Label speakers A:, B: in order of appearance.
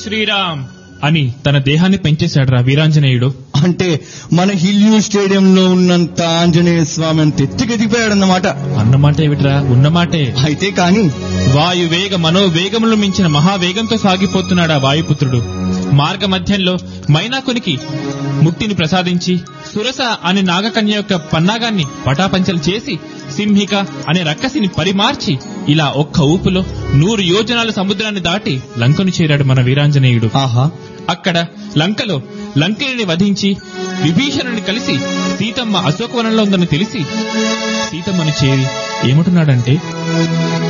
A: శ్రీరామ్ అని తన దేహాన్ని పెంచేశాడు వీరాంజనేయుడు
B: అంటే మన హిల్యూ స్టేడియంలో ఉన్నంత ఆంజనేయ స్వామి అంత ఎత్తుకెదిగిపోయాడన్నమాట
A: అన్నమాట ఏమిట్రా ఉన్నమాటే
B: అయితే కాని
A: వాయువేగ మనోవేగములు మించిన మహావేగంతో సాగిపోతున్నాడు ఆ వాయుపుత్రుడు మార్గ మధ్యంలో మైనాకునికి ముక్తిని ప్రసాదించి సురస అనే నాగకన్య యొక్క పన్నాగాన్ని పటాపంచలు చేసి సింహిక అనే రక్కసిని పరిమార్చి ఇలా ఒక్క ఊపులో నూరు యోజనాల సముద్రాన్ని దాటి లంకను చేరాడు మన వీరాంజనేయుడు
B: ఆహా
A: అక్కడ లంకలో లంకిని వధించి విభీషణుని కలిసి సీతమ్మ అశోకవనంలో ఉందని తెలిసి సీతమ్మను చేరి ఏమంటున్నాడంటే